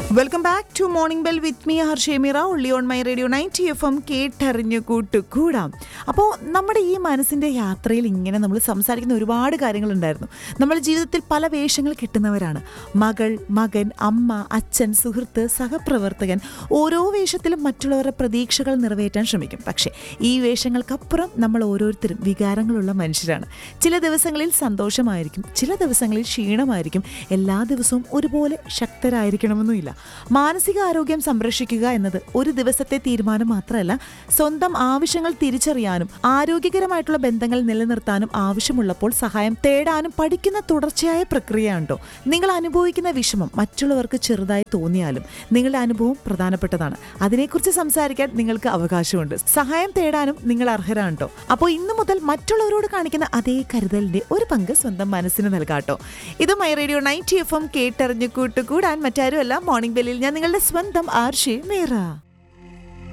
welcome back to morning bell with me ഹർഷേമിറ ഉള്ളി on my radio ninety F M കേട്ടറിഞ്ഞു കൂട്ടുകൂടാം അപ്പോൾ നമ്മുടെ ഈ മനസ്സിൻ്റെ യാത്രയിൽ ഇങ്ങനെ നമ്മൾ സംസാരിക്കുന്ന ഒരുപാട് കാര്യങ്ങളുണ്ടായിരുന്നു നമ്മുടെ ജീവിതത്തിൽ പല വേഷങ്ങൾ കിട്ടുന്നവരാണ് മകൾ മകൻ അമ്മ അച്ഛൻ സുഹൃത്ത് സഹപ്രവർത്തകൻ ഓരോ വേഷത്തിലും മറ്റുള്ളവരുടെ പ്രതീക്ഷകൾ നിറവേറ്റാൻ ശ്രമിക്കും പക്ഷേ ഈ വേഷങ്ങൾക്കപ്പുറം നമ്മൾ ഓരോരുത്തരും വികാരങ്ങളുള്ള മനുഷ്യരാണ് ചില ദിവസങ്ങളിൽ സന്തോഷമായിരിക്കും ചില ദിവസങ്ങളിൽ ക്ഷീണമായിരിക്കും എല്ലാ ദിവസവും ഒരുപോലെ ശക്തരായിരിക്കണമെന്നുമില്ല മാനസികാരോഗ്യം സംരക്ഷിക്കുക എന്നത് ഒരു ദിവസത്തെ തീരുമാനം മാത്രമല്ല സ്വന്തം ആവശ്യങ്ങൾ തിരിച്ചറിയാനും ആരോഗ്യകരമായിട്ടുള്ള ബന്ധങ്ങൾ നിലനിർത്താനും ആവശ്യമുള്ളപ്പോൾ സഹായം തേടാനും പഠിക്കുന്ന തുടർച്ചയായ പ്രക്രിയയാണോ നിങ്ങൾ അനുഭവിക്കുന്ന വിഷമം മറ്റുള്ളവർക്ക് ചെറുതായി തോന്നിയാലും നിങ്ങളുടെ അനുഭവം പ്രധാനപ്പെട്ടതാണ് അതിനെക്കുറിച്ച് സംസാരിക്കാൻ നിങ്ങൾക്ക് അവകാശമുണ്ട് സഹായം തേടാനും നിങ്ങൾ അർഹരാണ്ടോ അപ്പോൾ ഇന്നു മുതൽ മറ്റുള്ളവരോട് കാണിക്കുന്ന അതേ കരുതലിന്റെ ഒരു പങ്ക് സ്വന്തം മനസ്സിന് നൽകാട്ടോ ഇത് my radio ninety F M കേട്ടറിഞ്ഞു കൂട്ടുകൂടാൻ മറ്റാരുമല്ല മോർണിംഗ് ബെല്ലിൽ ഞാൻ നിങ്ങളുടെ സ്വന്തം ആർഷി മീറ